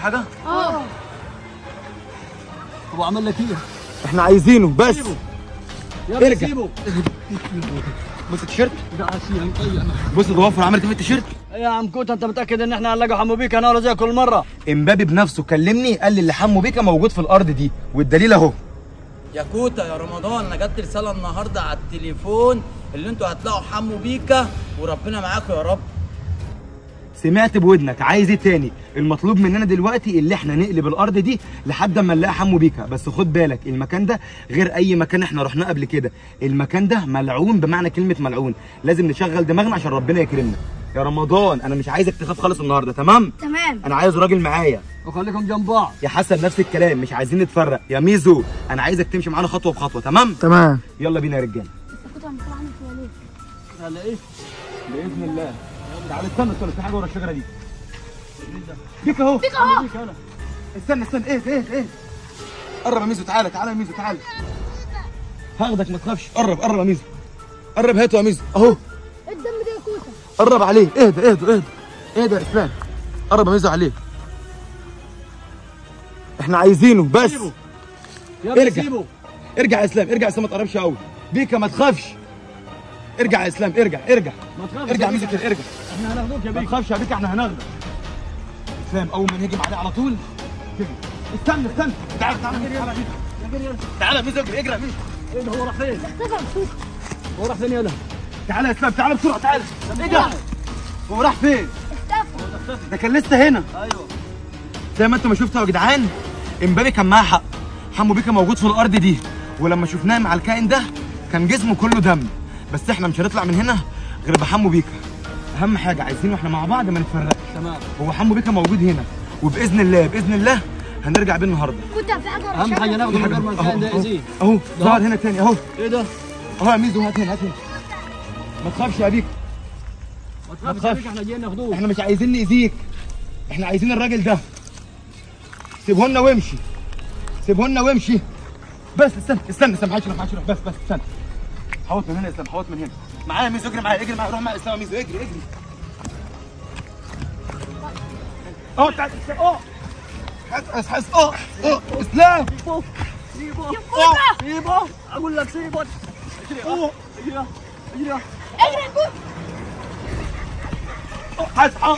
حاجه اه هو عمل لك ايه؟ احنا عايزينه بس يا ابني ارجع. سيبه بص التيشيرت ده عشان ينقيع بص ضوافر عملت ايه في التيشيرت يا عم كوت انت متاكد ان احنا هنلاقي حمو بيك انا ولا زي كل مره امبابي بنفسه كلمني قال لي اللي حمو بيكا موجود في الارض دي والدليل اهو يا كوتا يا رمضان انا جت رساله النهارده على التليفون اللي انتوا هتلاقوا حمو بيكا وربنا معاكم يا رب سمعت بودنك عايز ايه تاني المطلوب مننا دلوقتي اللي احنا نقلب الارض دي لحد اما نلاقي حمو بيكا بس خد بالك المكان ده غير اي مكان احنا رحناه قبل كده المكان ده ملعون بمعنى كلمه ملعون لازم نشغل دماغنا عشان ربنا يكرمنا يا رمضان انا مش عايزك تخاف خالص النهارده تمام تمام انا عايز راجل معايا وخليكم جنب بعض يا حسن نفس الكلام مش عايزين نتفرق يا ميزو انا عايزك تمشي معانا خطوه بخطوه تمام تمام يلا بينا يا رجاله كنت عم طلع عنك يا ليه على ايه؟ باذن الله تعالى استنى استنى في حاجه ورا الشجره دي بيك اهو بيك اهو استنى استنى ايه ايه ايه قرب يا ميزو تعالى تعالى يا ميزو تعالى هاخدك ما تخافش قرب قرب يا ميزو قرب هاته يا ميزو اهو إيه الدم ده يا كوتا قرب عليه اهدى اهدى اهدى اهدى يا اسلام قرب يا ميزو عليه احنا عايزينه بس يا ابني ارجع. سيبه ارجع يا اسلام ارجع يا اسلام ما تقربش قوي بيكا ما تخافش ارجع يا اسلام ارجع ارجع ما تخافش ارجع يا ميزو بيكا. كده ارجع احنا هناخدوك يا ما بيك تخافش يا بيكا احنا هناخدك اسلام اول ما نهجم عليه على طول كده استنى استنى تعال تعال تعال تعال تعال يا ميزو اجري اجري يا ميزو ايه ده هو راح فين؟ اختفى بصوت هو راح فين يلا؟ تعال يا اسلام تعال بسرعه تعال اجري هو راح فين؟ اختفى ده كان لسه هنا ايوه زي ما انتم ما شفتوا يا جدعان امبابي كان معاه حق حمو بيكا موجود في الارض دي ولما شفناه مع الكائن ده كان جسمه كله دم بس احنا مش هنطلع من هنا غير بحمو بيكا اهم حاجه عايزين واحنا مع بعض ما نتفرقش تمام هو حمو بيكا موجود هنا وباذن الله باذن الله هنرجع بيه النهارده كوتا في حاجه ورا اهم حاجه الشجرة. ناخده من غير ما الكائن ده اهو يأذيه اهو ظهر هنا تاني اهو ايه ده؟ اهو يا ميزو هات هنا هات هنا ما تخافش يا بيكا ما تخافش يا تخافش. بيك احنا جايين ناخدوه احنا مش عايزين نأذيك احنا عايزين الراجل ده سيبه لنا وامشي سيبه لنا وامشي بس استنى استنى استنى محدش يروح محدش يروح بس بس استنى حوط من هنا يا اسلام حوط من هنا معايا يا ميزو اجري معايا اجري معايا روح معايا اسلام يا ميزو اجري اجري اهو تعال اه حس حس اه اه اسلام سيبه يا كوتا سيبه اقول لك سيبه اجري اه اجري اه اجري اه اجري يا كوتا حس اه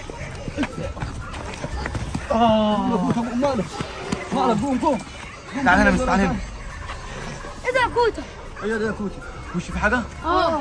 مالك مالك قوم قوم تعال هنا بس تعال هنا ايه ده يا كوتا ايه ده يا كوتي وش في حاجه اه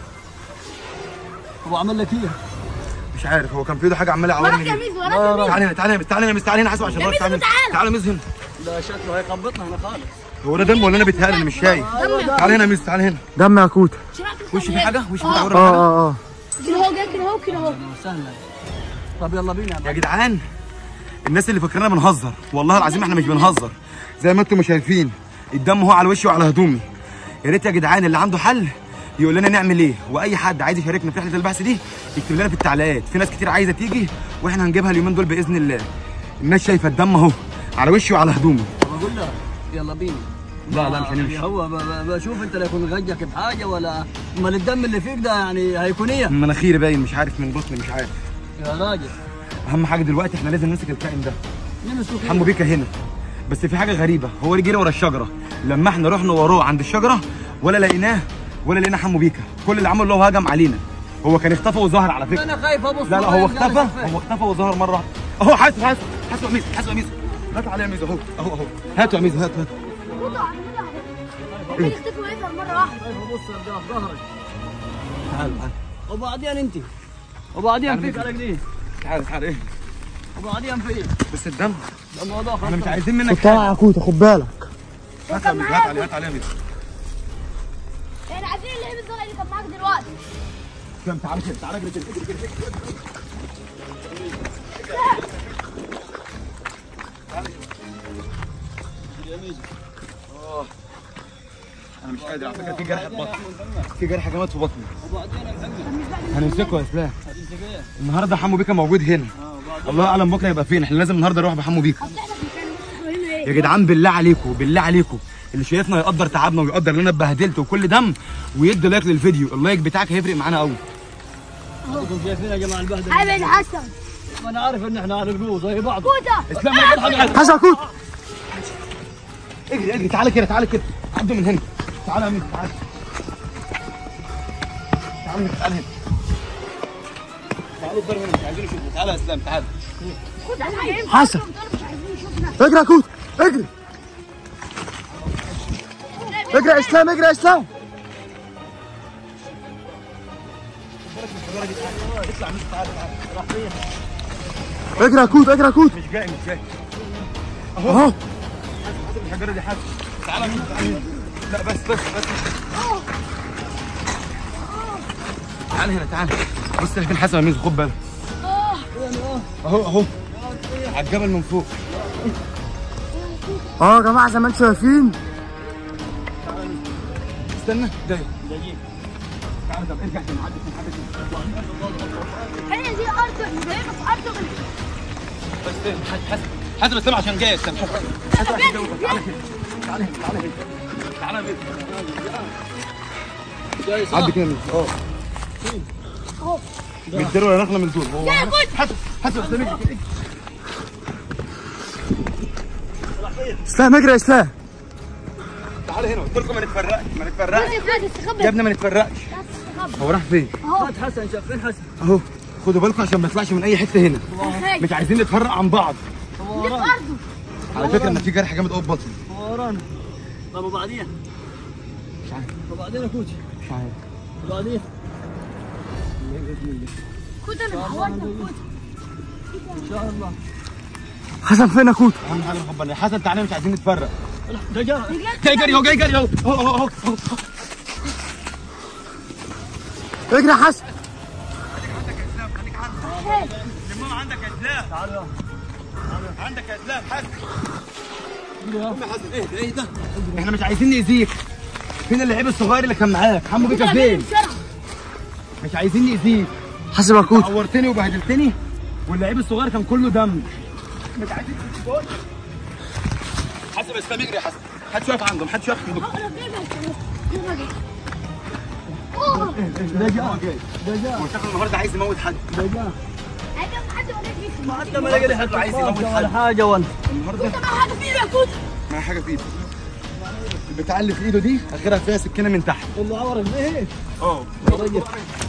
هو عمل لك ايه؟ مش عارف هو كان في ايده حاجه عماله وراك يعورني يا جامد. ميزو وراك يا ميزو تعال هنا تعال هنا تعال هنا تعال هنا حاسب عشان يا مرات ميزو تعال تعال. تعال ميزو هنا ده شكله هيخبطنا هنا خالص هو ده دم ولا انا بيتهيألي انا مش شايف تعال هنا يا ميزو تعال هنا دم يا كوتا وش في حاجه وش في اه. تعور اه حاجه اه اه كده اهو جاي كده اهو كده اهو سهلا طب يلا بينا يا يا جدعان الناس اللي فاكريننا بنهزر والله العظيم احنا مش بنهزر زي ما انتم شايفين الدم هو على وشي وعلى هدومي يا ريت يا جدعان اللي عنده حل يقول لنا نعمل ايه واي حد عايز يشاركنا في رحله البحث دي يكتب لنا في التعليقات في ناس كتير عايزه تيجي واحنا هنجيبها اليومين دول باذن الله الناس شايفه الدم اهو على وشي وعلى هدومي بقول لك يلا بينا لا لا مش هنمشي هو ب- ب- بشوف انت لا يكون غجك بحاجه ولا امال الدم اللي فيك ده يعني هيكون ايه؟ من مناخيري باين مش عارف من بطني مش عارف يا راجل اهم حاجه دلوقتي احنا لازم نمسك الكائن ده نمسكوا حمو بيكا هنا بس في حاجه غريبه هو اللي جري ورا الشجره لما احنا رحنا وراه عند الشجره ولا لقيناه ولا لقينا حمو بيكا كل اللي عمله اللي هو هجم علينا هو كان اختفى وظهر على فكره انا خايف ابص لا لا هو اختفى هو اختفى وظهر مره واحدة. اهو حاسب حاسب حاسب يا ميزو حاسب يا ميزو هات عليا يا ميزو اهو اهو اهو هاتوا يا ميزو هات هات كوتا عمال يختفي ويظهر مره واحده خايف ابص ابدا في ظهرك تعال تعال وبعدين انت وبعدين فيك على كده تعال تعال ايه وبعدين فيك بس الدم ده الموضوع احنا مش خلص عايزين منك كنت طالع حاجه يا كوتا خد بالك هات يا ميزو هات عليا هات عليا يا ميزو احنا عايزين اللي هي الصغير اللي كان معاك دلوقتي كم تعال كده تعال اجري كده اجري كده انا مش قادر على فكره في جرح في بطني في جرح جامد في بطني هنمسكه يا اسلام النهارده حمو بيكا موجود هنا الله اعلم بكره يبقى فين احنا لازم النهارده نروح بحمو بيكا اصل احنا في مكان هنا ايه يا جدعان بالله عليكم بالله عليكم اللي شايفنا يقدر تعبنا ويقدر ان انا اتبهدلت وكل دم ويدي لايك للفيديو اللايك بتاعك هيفرق معانا قوي انتم شايفين يا جماعه البهدله حبيبي حسن ما انا عارف ان احنا على قلوب زي بعض كوتا اسلام ما تضحك عليك. حسن كوت اجري اجري تعالى كده تعالى كده عدوا من هنا تعالى يا مين تعالى تعالى هنا تعالى هنا تعالوا الدار هنا مش عايزين نشوفه تعالى يا اسلام تعالى كوتا احنا جايين حسن. مش عايزين نشوفنا اجري يا كوت اجري اجري يا اسلام اجري يا اسلام اجري يا كوت اجري يا كوت مش جاي مش جاي اهو الحجاره دي حاسس تعالى مين تعالى لا بس بس بس تعال هنا تعال بص فين حسن يا ميزو خد بالك اهو اهو على الجبل من فوق اه يا جماعه زي ما انتم شايفين استنى ده تعالى طب ارجع تاني عدي تاني عدي تاني هي دي ارض جايين في ارض بس تاني حسن حسن اسلام عشان جاي اسلام حسن حسن عشان جاي تعالى كده تعالى هنا تعالى هنا تعالى هنا جاي صح عدي كده من اه من الدار ولا نخله من دول هو يا كوت حسن حسن اسلام اجري اجري. اسلام اجري يا اسلام تعالى هنا قلت لكم ما نتفرقش ما نتفرقش كوتا استخبى يا ابني ما نتفرقش استخبى هو راح فين؟ اهو هات حسن شاف فين حسن اهو خدوا بالكم عشان ما يطلعش من اي حته هنا هاي مش عايزين نتفرق عن بعض هو دي في ورانا ارضه على فكره ان في جرح جامد قوي في بطني هو ورانا طب وبعدين مش عارف وبعدين يا كوتش مش عارف وبعدين كوتا انا حاولت كوتا ان شاء الله حسن فين يا كوت؟ اهم حاجه نخبرني حسن تعالى مش عايزين نتفرق ده جاء جاي جري اهو جاي جري اهو اهو اهو اهو اهو. اجري يا حسن المهم عندك يا اسلام تعال يا عندك يا اسلام حسن اجري يا يا حسن اهدى اهدى احنا مش عايزين نأذيك فين اللعيب الصغير اللي كان معاك حمو بيكا فين بسرعه مش عايزين نأذيك حسن يا كوت عورتني وبهدلتني واللعيب الصغير كان كله دم مش عايزين تقول حسن اسلام اجري يا حسن محدش واقف عندهم محدش واقف عندهم انا جايبها اوه ده جاء ده جاء هو شكله النهارده عايز يموت حد ده جاء عايز حد ما جاش فيك ما انت ما لقى لي حد عايز عايز يموت ولا حد. حاجه ولا النهارده كوتا ما حاجه فيه يا كوتا ما حاجه في ايده البتاع اللي في ايده دي اخرها فيها سكينه من تحت اللي عورك ليه اه يا رجل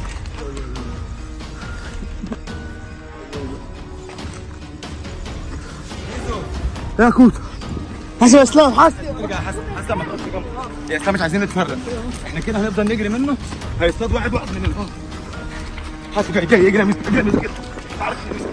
يا كوت حسن يا اسلام حسن ارجع يا حسن حسن ما تقفش جنبه يا اسلام مش عايزين نتفرق احنا كده هنفضل نجري منه هيصطاد واحد واحد مننا حسن جاي جاي يجري يا مستر يجري يا مستر كده تعال يا مستر.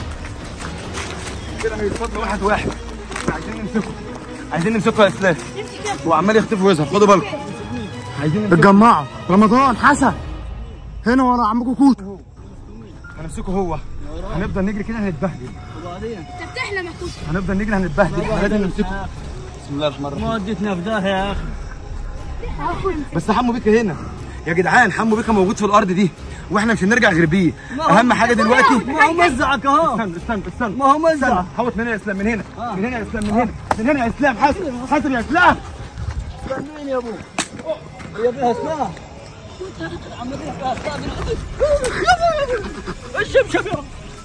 كده هيصطادنا واحد واحد احنا عايزين نمسكه عايزين نمسكه يا اسلام امشي كده هو عمال يختفي ويظهر خدوا بالكم عايزين اتجمعوا رمضان حسن هنا ورا عمكم كوت هنمسكه هو هنفضل نجري كده هنتبهدل وبعدين انت بتحلم يا كوتا هنفضل نجري هنتبهدل احنا لازم نمسكه بسم الله الرحمن الرحيم ما وديتنا في داهيه يا اخي بس حمو بيكا هنا يا جدعان حمو بيكا موجود في الارض دي واحنا مش هنرجع غير بيه اهم حاجه دلوقتي ما هو مزعك اهو استنى استنى استنى ما هو مزع استنى حوط من هنا يا اسلام من هنا من هنا يا اسلام من هنا من هنا يا اسلام حاسب حاسب يا اسلام مين يا ابو هي فيها سلاح عمليه فيها سلاح الشبشب يا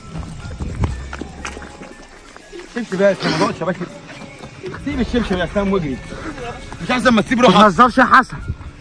شمشي بقى يا اسلام ما تقعدش يا باشا سيب الشمشم يا اسلام واجري مش عايز اما تسيب روحك ما تهزرش يا حسن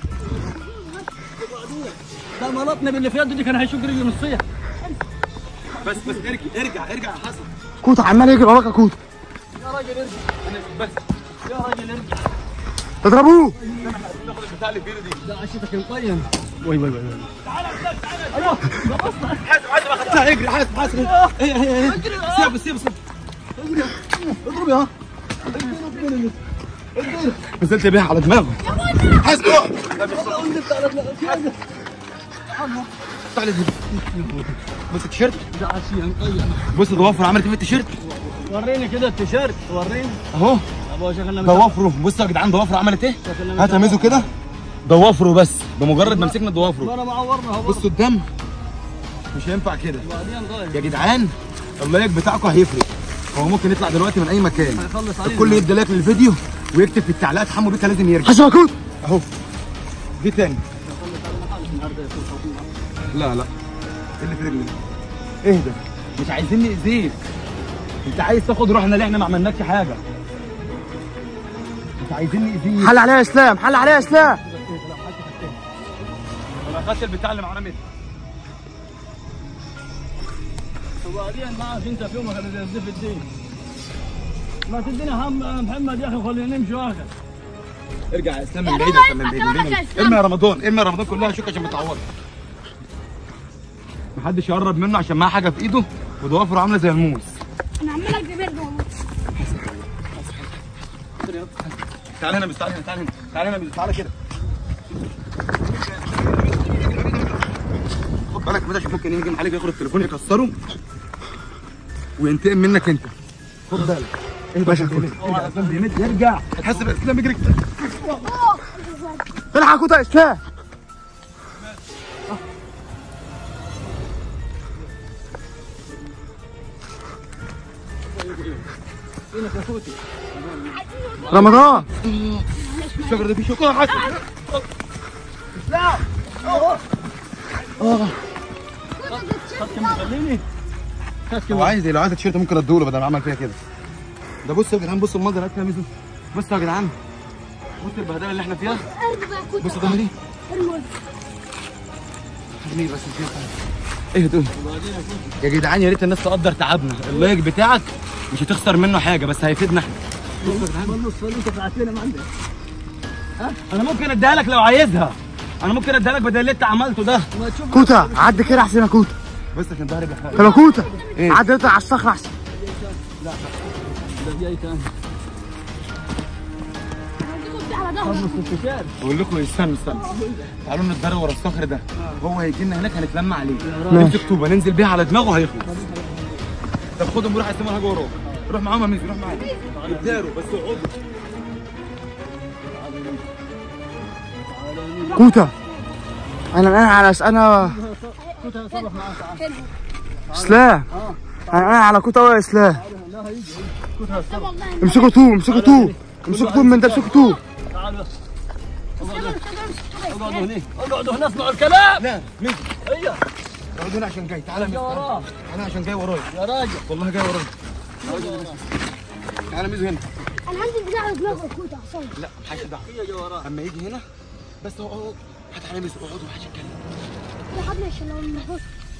ده ملطني باللي في يده دي كان هيشق رجلي نصيه بس بس ارجع ارجع ارجع يا حسن كوت عمال يجري وراك يا كوت يا راجل ارجع بس يا راجل ارجع اضربوه ناخد البتاع اللي في ايده دي ده عشتك مقيم وي وي وي ايوه حاسب حاسب اخدتها اجري حاسب حاسب هي هي هي سيب سيب سيب اضرب يا نزلت بيها على دماغه حاسب اقع تعالى دي بص التيشيرت ده عشيه مقيم بص ضوافر عملت ايه في التيشيرت وريني كده التيشيرت وريني اهو ابو شغلنا ضوافره بص يا جدعان ضوافره عملت ايه هات يا ميزو كده ضوافره بس بمجرد ما مسكنا ضوافره انا معورنا اهو بصوا الدم مش هينفع كده بعدين غايب يا جدعان اللايك بتاعكم هيفرق هو ممكن يطلع دلوقتي من اي مكان هيخلص علينا الكل يدي لايك للفيديو ويكتب في التعليقات حمو بيكا لازم يرجع حسن يا كوت اهو دي تاني لا لا ايه اللي في رجلي اهدى مش عايزين نأذيك انت عايز تاخد روحنا ليه احنا ما عملناكش حاجه مش عايزين نأذيك حل عليها يا اسلام حل عليها يا اسلام انا اخدت البتاع اللي معانا منه وبعدين معك انت في يومك اللي في الدين ما تدينا هم يا محمد يا اخي وخلينا نمشي واخر ارجع يا اسلام من يا بعيد بابا، يا من بعيد أنت من كلامك يا بعيد إسلام. ارمي يا رمضان ارمي يا رمضان كلها شوك عشان بتعوض محدش يقرب منه عشان معاه حاجه في ايده وضوافره عامله زي الموس انا عمال اجري برضه والله تعال هنا بس تعال هنا تعال هنا تعال هنا بس تعال كده خد بالك كده عشان ممكن يجي عليك ياخد التليفون يكسره وينتقم منك انت خد بالك ايه باشا كده ارجع اسلام بيمد يرجع هتحس باسلام يجري الحق كوتا يا اسلام رمضان الشجر ده فيه شوكولاته حسن خليني هو عايز لو عايز التيشيرت ممكن اديهوله بدل ما عمل فيها كده ده بصوا يا جدعان بصوا المنظر هات ميزو بصوا يا جدعان بصوا البهدله اللي احنا فيها ارجع بقى كنت بصوا ده دي ارمي ليه بس مش ينفع. ايه دول يا جدعان يا ريت الناس تقدر تعبنا اللايك بتاعك مش هتخسر منه حاجه بس هيفيدنا احنا والنص اللي انت ساعتين ما عندك انا ممكن اديها لك لو عايزها انا ممكن اديها لك بدل اللي انت عملته ده ما تشوف كوتا عدي كده احسن يا كوتا بس عشان ظهري بيحرق طب يا كوتا إيه؟ عدي اطلع على الصخره احسن ده جاي تاني هديكم بتاع على ظهرك نص التيشيرت بقول لكم استنوا استنوا تعالوا نتدرب ورا الصخر ده هو هيجي لنا هناك هنتلم عليه نمسك طوبه ننزل بيها على دماغه هيخلص طب خدهم وروح اسمه حاجه وراك روح معاهم يا ميزي روح معاهم اداروا بس اقعدوا كوتا انا انا على انا اسلام انا انا على كوتا أوي يا اسلام طب والله امسكوا طوب امسكوا طوب امسكوا طوب من ده امسكوا طوب تعالوا انا مش قادر اقعدوا هنا اقعدوا هنا اسمعوا الكلام لا ميزي هيا اقعد هنا عشان جاي تعالى يا ميزي وراه انا عشان جاي ورايا يا راجل والله جاي ورايا تعالى ميزو هنا انا عندي بتاع على دماغك كنت عصام لا محدش دعوه هي جا وراه اما يجي هنا بس هو اهو هات على ميزو اقعدوا محدش يتكلم يا حبيبي عشان لو المحفوظ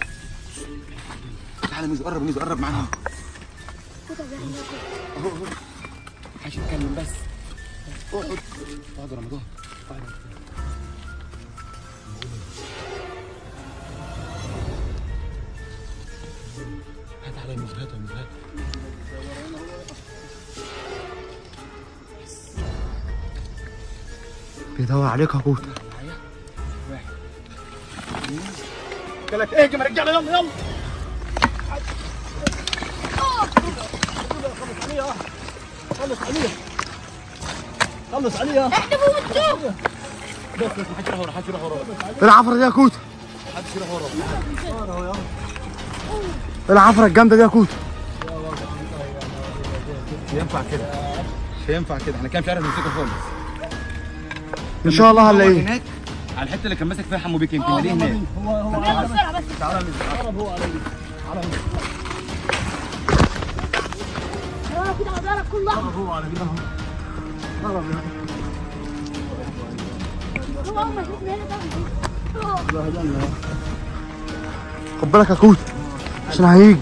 تعالى ميزو قرب ميزو قرب معانا كنت بيعمل اهو اهو محدش يتكلم بس اقعد اقعد يا رمضان اقعد. هات على ميزو هات يا ميزو هات بيدور عليك يا كوتا قالك اهجم يا رجاله يلا يلا خلص عليه خلص عليه احنا بنموتوا بس بس محدش يروح ورا محدش يروح ورا العفره دي يا كوتا محدش يروح ورا العفره الجامده دي يا كوتا مش هينفع كده مش هينفع كده احنا كده مش عارف نمسكه خالص ان شاء الله هو هنلاقيه هناك على الحته اللي كان ماسك فيها حمو بيك يمكن نلاقيه هناك هو هو يلا بسرعه بس تعالى يا ميزو عرب هو علي انا كنت على ظهرك كله هو علي هو اول ما شفنا هنا طبعا خد بالك يا كوتا عشان هيجي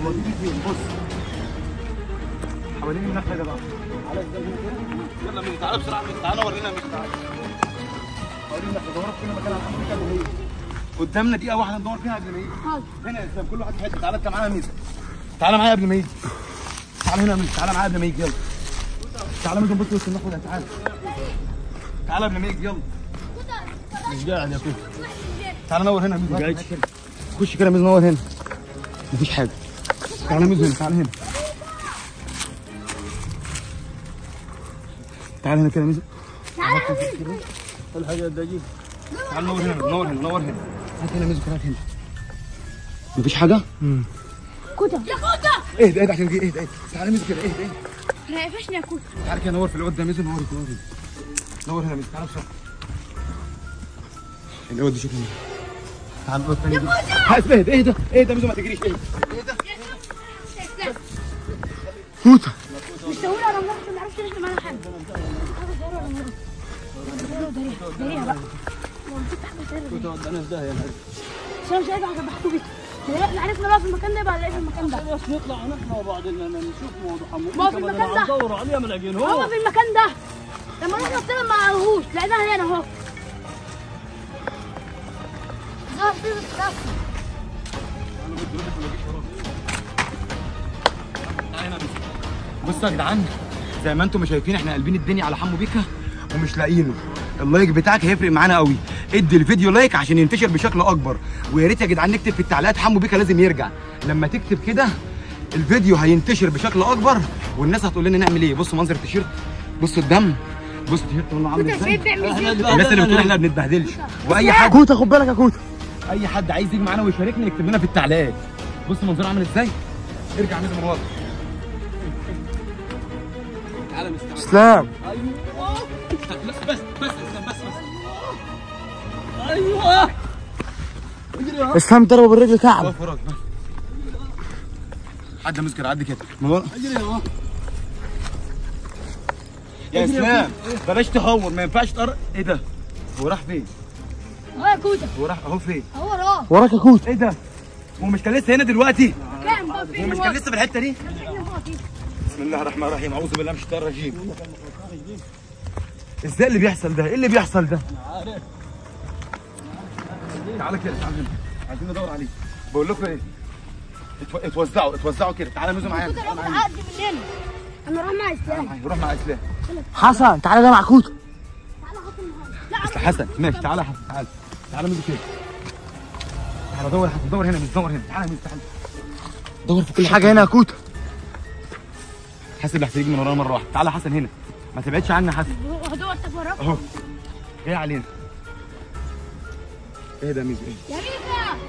حوالين النخله ده بقى يلا ميزو تعالى بسرعه ميزو تعالى ورينا ميزو تعالى حوالين النخله دورك فين مكان على حمو بيك قبل ما يجي قدامنا دقيقه واحده ندور فيها قبل ما يجي حاضر هنا يا اسلام كل واحد في حته تعالى انت معايا يا ميزو تعالى معايا قبل ما يجي تعالى هنا يا ميزو تعالى معايا قبل ما يجي يلا تعالى ميزو نبص وسط النخله ده تعالى تعالى قبل ما يجي يلا مش قاعد يا كوتا تعالى نور هنا يا ميزو قاعد خش كده يا ميزو نور هنا مفيش حاجه تعالى يا ميزو هنا تعالى هنا تعالى هنا كده يا ميزو تعالى الحاجه الدقيق تعالى نور هنا نور هنا نور هنا هات هنا ميزو كده هات هنا مفيش حاجه كوتا يا كوتا اهدى اهدى عشان اهدى اهدى تعالى ميزو كده اهدى اهدى احنا قفشنا يا كوتا تعالى كده نور في الواد ده ميزو نور نور هنا نور هنا ميزو تعالى بسرعه الواد دي شوف هنا تعالى الواد الثاني يا ده كوتا اهدى اهدى اهدى ميزو ما تجريش اهدى اهدى كوتا مش سهولة انا ما ما عرفتش نحن معانا حد داريها بقى لو مسكت حاجة سهلة دي. ودنا في داهيه بس انا مش عايز احنا بحكوا بيه احنا عرفنا بقى في المكان ده يبقى هنلاقيه في المكان ده بس نطلع نحن وبعدين نشوف موضوع حمو ما هو في المكان ده. ندور عليه ما لاقيين هو هو في المكان ده لما رحنا طلع ما عرفوش لقيناها هنا اهو ظهر في الكاس. بصوا يا جدعان زي ما انتم شايفين احنا قلبين الدنيا على حمو بيكا ومش لاقيينه اللايك بتاعك هيفرق معانا قوي ادي الفيديو لايك عشان ينتشر بشكل اكبر ويا ريت يا جدعان نكتب في التعليقات حمو بيكا لازم يرجع لما تكتب كده الفيديو هينتشر بشكل اكبر والناس هتقول لنا نعمل ايه بصوا منظر التيشيرت بصوا الدم بصوا التيشيرت والله عامل كنت ازاي شايف بيعمل ازاي الناس اللي بتقول احنا ما بنتبهدلش واي حد كوتا خد بالك يا كوتا اي حد عايز يجي معانا ويشاركنا يكتب لنا في التعليقات بص منظره عامل ازاي ارجع نزل من ورا اسلام بس بس بس بس ايوه اجري ها اسلام ضربه بالرجل كعب واقف وراك بس عدى مسكر عدي كده من ورا اجري ها يا اسلام بلاش تهور ما ينفعش تقر ايه ده هو راح فين اهو يا كوتا هو راح اهو فين اهو وراه وراك يا كوتا ايه ده هو مش كان لسه هنا دلوقتي كان بقى هو فين مش كان لسه في الحته دي هو فين بسم الله الرحمن الرحيم اعوذ بالله من الشيطان الرجيم ازاي اللي بيحصل ده ايه اللي بيحصل ده عارف تعالى كده تعالى هنا عايزين ندور عليه بقول لكم ايه اتو- اتوزعوا اتوزعوا كده تعالى نزلوا معايا كوتا تعالى راح معايا عقد مننا انا راح مع اسلام معايا. روح مع اسلام حسن تعالى ده مع كوتا تعالى حط النهارده لا بس حسن ماشي تعالى يا حسن تعالى تعالى نزل كده تعالى دور يا حسن دور هنا مش دور هنا تعالى نزل تعالى دور في كل كل حاجه هنا يا كوتا حاسب اللي هتيجي من ورانا مره واحده تعالى حسن هنا ما تبعدش عنا حسن هدور تك وراه اهو جاي علينا ايه ده ميزو ايه يا بيكا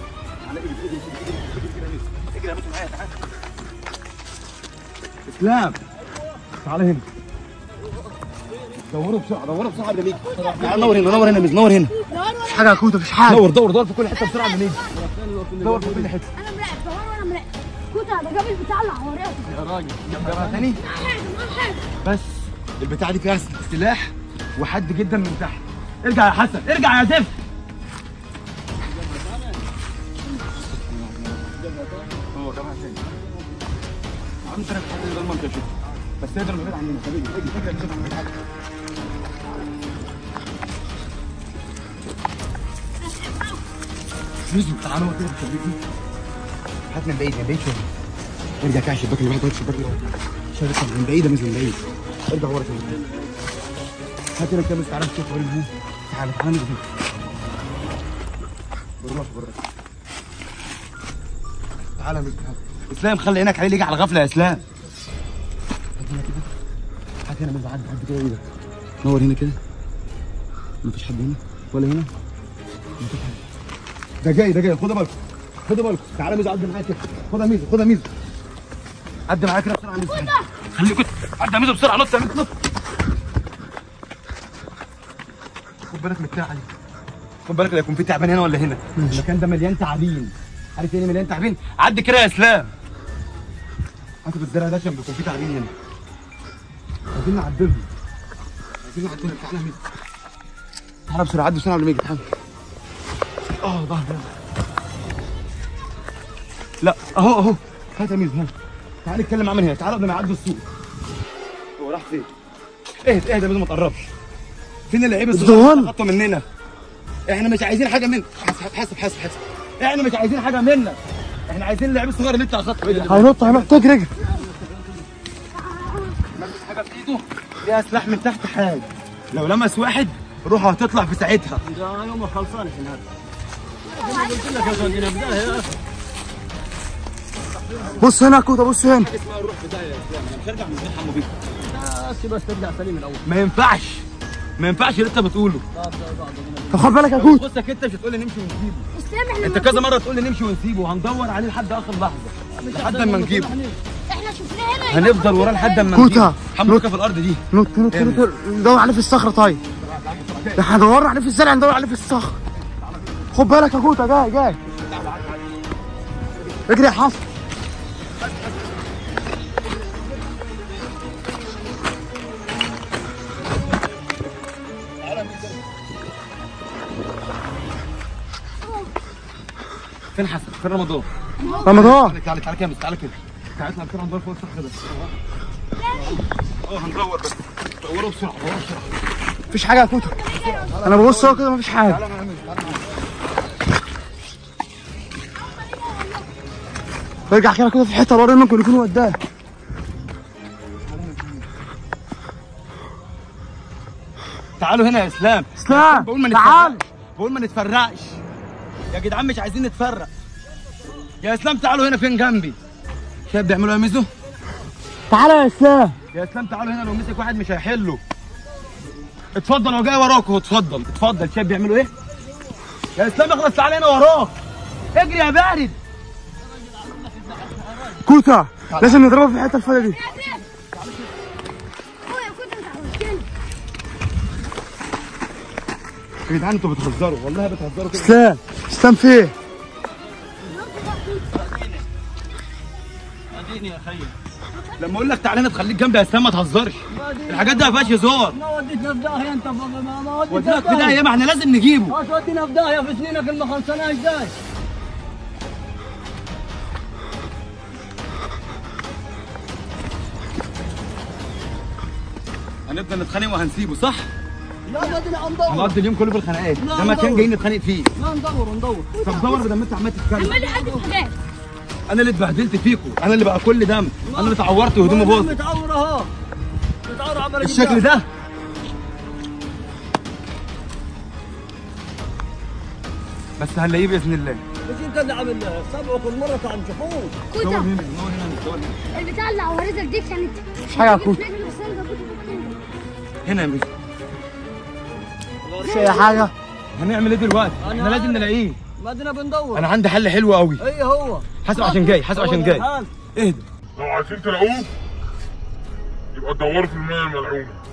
اجري يا ميزو معايا تعالى اسلام تعالى هنا دوروا بسرعه دوروا بسرعه قبل ما يجي تعالى نور هنا نور هنا ميزو نور هنا دور مفيش حاجه يا كوتا مفيش حاجه دور دور دور في كل حته بسرعه قبل ما يجي دور في كل حته انا مراقب دور وانا مراقب كوتا ده جاب البتاع اللي حواليه يا راجل جربها تاني حاجه ما حاجه بس البتاعه دي فيها سلاح وحد جدا من تحت ارجع يا حسن ارجع يا زفت هو جابها تاني عم ترى حد ده المنطقه كده بس تقدر من بعيد عننا حبيبي اجي اجي اجي من بعيد نزل تعالى هو كده خليك هات من بعيد من بعيد شويه ارجع كده على الشباك اللي بعد الشباك اللي بعد شايف من بعيد يا ميزو من بعيد ارجع ورا كده هات هنا كده تعالى نشوف ورا هنا تعالى تعالى نزل بالراحه بالراحه تعالى نزل تعالى اسلام خلي عينك عليه يجي على غفله يا اسلام هات هنا كده هات هنا ميزو عدي عدي كده ايدك نور هنا كده مفيش حد هنا ولا هنا مفيش حد ده جاي ده جاي خدها بالك خدها بالك تعالى ميزو عدي معايا كده خدها ميزو خدها ميزو عدي معايا كده بسرعه ميزو خليك كده عدي يا ميزو بسرعه نط يا ميزو نط خد بالك من التعب دي خد بالك لا يكون في تعبان هنا ولا هنا المكان ده مليان تعابين عارف يعني مليان تعابين عدي كده يا اسلام هات بالزرع ده عشان بيكون في تعابين هنا عايزين نعدلهم عايزين نعدلهم تعالى يا ميزو تعالى بسرعه عدي بسرعه قبل ما يجي تعالى اه ظهر لا اهو اهو هات يا ميزو هات تعالى نتكلم معاه من هنا تعالى قبل ما يعدوا السوق هو راح فين؟ اهدى اهدى يا ميزو ما تقربش فين اللعيبه الزوان. اللي خطوا مننا احنا مش عايزين حاجه منك حاسب حاسب حاسب حاسب احنا مش عايزين حاجه منك احنا عايزين اللعيبه الصغيره اللي انت اخدته ايه ده هينط هينط اجري اجري لمس حاجه في ايده فيها سلاح من تحت حاجه لو لمس واحد روحه هتطلع في ساعتها ده يوم خلصان الحين هذا انا قلت لك يا زلمه دينا بدايه بص هنا يا كوتا بص هنا اسمها الروح بدايه يا اسلام انا مش هرجع من غير حمو بيك بس بس ترجع سليم الاول ما ينفعش ما ينفعش اللي انت بتقوله طب خد بالك يا كوتا بصك انت مش هتقول لي نمشي ونسيبه اسلام احنا انت كذا مره تقول لي نمشي ونسيبه وهندور عليه لحد اخر لحظه لحد ما نجيبه احنا شفناه هنا هنفضل وراه لحد ما كوتا. نجيبه حمو بيكا في الارض دي نط نط نط ندور عليه في الصخره طيب ده احنا دورنا عليه في الزرع ندور عليه في الصخر خد بالك يا كوتا جاي جاي اجري يا حسن فين حسن فين رمضان رمضان تعالى تعالى تعالى كده تعالى كده تعالى اطلع كده هندور فوق الصخر ده اه هندور بس دوروا بسرعه دوروا بسرعه مفيش حاجه يا كوتا انا ببص اهو كده مفيش حاجه تعالى معايا تعالى معايا. برجع كده كده في الحته بره ممكن يكون وداه تعالوا هنا يا اسلام اسلام بقول ما تعال نتفرقش بقول ما نتفرقش يا جدعان مش عايزين نتفرق يا اسلام تعالوا هنا فين جنبي شايف بيعملوا ايه ميزو تعالى يا اسلام يا اسلام تعالوا هنا لو مسك واحد مش هيحله اتفضل هو جاي وراك اهو اتفضل اتفضل شايف بيعملوا ايه يا اسلام اخلص تعالى هنا وراك اجري يا بارد كوتا لازم نضربه في الحته الفاضيه دي اخويا كنت انت عملتني يا جدعان انتوا بتهزروا والله بتهزروا كده اسلام اسلام فين اديني يا خيي لما اقول لك تعالى هنا تخليك جنبي يا اسلام ما تهزرش الحاجات دي ما فيهاش هزار ما وديتنا في داهيه انت ما ما- ما وديتنا ودينك في داهيه ما احنا لازم نجيبه ما تودينا في داهيه في سنينك اللي ما خلصناش داي هنفضل نتخانق وهنسيبه صح؟ لا ودينا ندور هنقضي اليوم كله في الخناقات لا، ده مكان ندور. جايين نتخانق فيه لا ندور ندور طب دور بدل ما انت عمال تتكلم عمال يحدف حاجات انا اللي اتبهدلت فيكم انا اللي بقى كل دم انا اللي اتعورت وهدومي باظت متعور اهو متعور عمال الشكل ده بس هنلاقيه باذن الله بس انت اللي عامل سبعه كل مره تعال نشوفوه دور كوتا هنا دور هنا دور هنا البتاع اللي عورتك دي كانت مش حاجة يا كوتا. بس انا كنت بتكلم. هنا يا ميزو مش اي حاجه هنعمل ايه دلوقتي؟ أنا احنا لازم عارف. نلاقيه ما ادينا بندور انا عندي حل حلو قوي اي هو حاسب عشان جاي حاسب عشان جاي حال. اهدى لو عايزين تلاقوه يبقى تدوروا في المياه الملعونة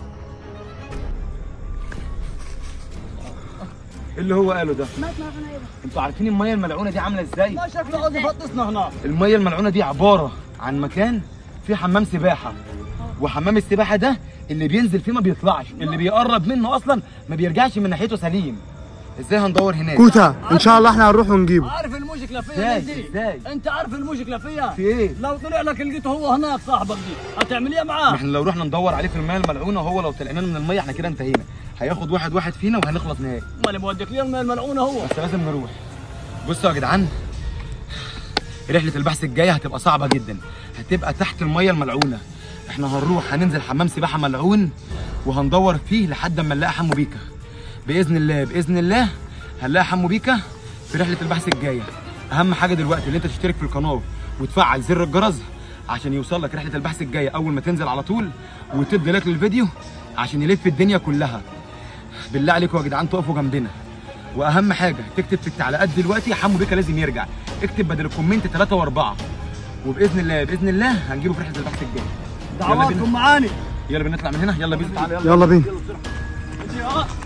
إيه اللي هو قاله ده مات ما انا ايه انتوا عارفين الميه الملعونه دي عامله ازاي ما شكله عاوز يفطسنا هناك الميه الملعونه دي عباره عن مكان فيه حمام سباحه وحمام السباحه ده اللي بينزل فيه ما بيطلعش اللي بيقرب منه اصلا ما بيرجعش من ناحيته سليم ازاي هندور هناك كوتا ان شاء الله احنا هنروح ونجيبه عارف المشكله فيها ازاي دي ازاي انت عارف المشكله فيها في ايه لو طلع لك لقيته هو هناك صاحبك دي هتعمل ايه ما معاه احنا لو رحنا ندور عليه في الميه الملعونه وهو لو طلعنا من الميه احنا كده انتهينا هياخد واحد واحد فينا وهنخلص نهائي ما اللي بوديك ليه الماء الملعونه هو بس لازم نروح بصوا يا جدعان رحله البحث الجايه هتبقى صعبه جدا هتبقى تحت الميه الملعونه احنا هنروح هننزل حمام سباحه ملعون وهندور فيه لحد ما نلاقي حمو بيكا باذن الله باذن الله هنلاقي حمو بيكا في رحله البحث الجايه اهم حاجه دلوقتي اللي انت تشترك في القناه وتفعل زر الجرس عشان يوصل لك رحله البحث الجايه اول ما تنزل على طول وتدي لايك للفيديو عشان يلف الدنيا كلها بالله عليكم يا جدعان تقفوا جنبنا واهم حاجه تكتب في التعليقات دلوقتي حمو بيكا لازم يرجع اكتب بدل الكومنت ثلاثة واربعة وباذن الله باذن الله هنجيبه في رحله البحث الجاي يلا دعواتكم بينا معاني يلا بينا نطلع من هنا يلا بينا تعالى يلا يلا بينا اه